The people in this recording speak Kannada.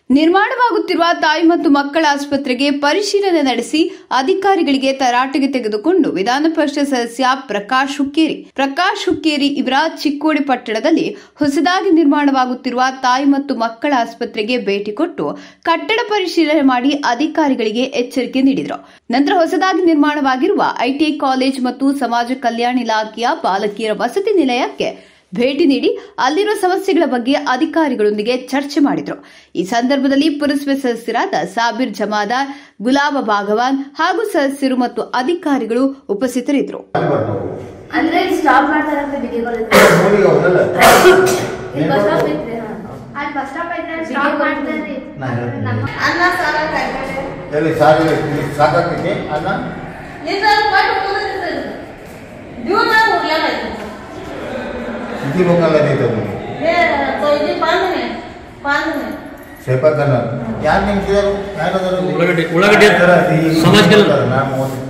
ನಿರ್ಮಾಣವಾಗುತ್ತಿರುವ ತಾಯಿ ಮತ್ತು ಮಕ್ಕಳ ಆಸ್ಪತ್ರೆಗೆ ಪರಿಶೀಲನೆ ನಡೆಸಿ ಅಧಿಕಾರಿಗಳಿಗೆ ತರಾಟೆಗೆ ತೆಗೆದುಕೊಂಡು ವಿಧಾನ ಪರಿಷತ್ ಸದಸ್ಯ ಪ್ರಕಾಶ್ ಹುಕ್ಕೇರಿ ಪ್ರಕಾಶ್ ಹುಕ್ಕೇರಿ ಇವರ ಚಿಕ್ಕೋಡಿ ಪಟ್ಟಣದಲ್ಲಿ ಹೊಸದಾಗಿ ನಿರ್ಮಾಣವಾಗುತ್ತಿರುವ ತಾಯಿ ಮತ್ತು ಮಕ್ಕಳ ಆಸ್ಪತ್ರೆಗೆ ಭೇಟಿ ಕೊಟ್ಟು ಕಟ್ಟಡ ಪರಿಶೀಲನೆ ಮಾಡಿ ಅಧಿಕಾರಿಗಳಿಗೆ ಎಚ್ಚರಿಕೆ ನೀಡಿದರು ನಂತರ ಹೊಸದಾಗಿ ನಿರ್ಮಾಣವಾಗಿರುವ ಐಟಿಐ ಕಾಲೇಜ್ ಮತ್ತು ಸಮಾಜ ಕಲ್ಯಾಣ ಇಲಾಖೆಯ ಬಾಲಕಿಯರ ವಸತಿ ನಿಲಯಕ್ಕೆ ಭೇಟಿ ನೀಡಿ ಅಲ್ಲಿರುವ ಸಮಸ್ಯೆಗಳ ಬಗ್ಗೆ ಅಧಿಕಾರಿಗಳೊಂದಿಗೆ ಚರ್ಚೆ ಮಾಡಿದರು ಈ ಸಂದರ್ಭದಲ್ಲಿ ಪುರಸಭೆ ಸದಸ್ಯರಾದ ಸಾಬಿರ್ ಜಮಾದಾರ್ ಗುಲಾಬ ಭಾಗವಾನ್ ಹಾಗೂ ಸದಸ್ಯರು ಮತ್ತು ಅಧಿಕಾರಿಗಳು ಉಪಸ್ಥಿತರಿದ್ದರು ಅಲ್ಲಿ ಬರ್ತಾವು ಅಂದ್ರೆ ಇಲ್ಲಿ ಸ್ಟಾಪ್ ಮಾಡ್ತಾರಂತ ಬಿಡಿಗಳು ಊರಿಗೆ ಹೋಗಲ್ಲ ಬಸ್ ಸ್ಟಾಪ್ ಐತ್ರಿ ಹಾ. ಅಲ್ಲಿ ಬಸ್ ಸ್ಟಾಪ್ ಐತೆ ಸ್ಟಾಪ್ ಮಾಡ್ತಾರೆ ನಾ ಹೇಳ್ತೀನಿ. ನಮ್ಮ ಅನ್ನ ಸಾರ ಕಾಯ್ಪಲ್ಲೆ ಎಲ್ಲಿ ಸಾರಿ ಸಾಕಾಗ್ತೈತಿ ಅನ್ನ ಇದ್ರಲ್ಲಿ ಕೊಟ್ಟು ಕೂದಲಿರ್ತದೆ. ಜೀವನ ಉರ್ಲಾಗೈತಿ. किती लोकांना देतो तुम्ही हे तो ఇది ಪಾಂದನೆ ಪಾಂದನೆ स्वयंपाक करणार या नेमकी जर काय ಉಳ್ಳಾಗಡ್ಡಿ- ಉಳ್ಳಾಗಡ್ಡಿ ಸಮಾಜ ಕಲ್ಯಾಣ. ना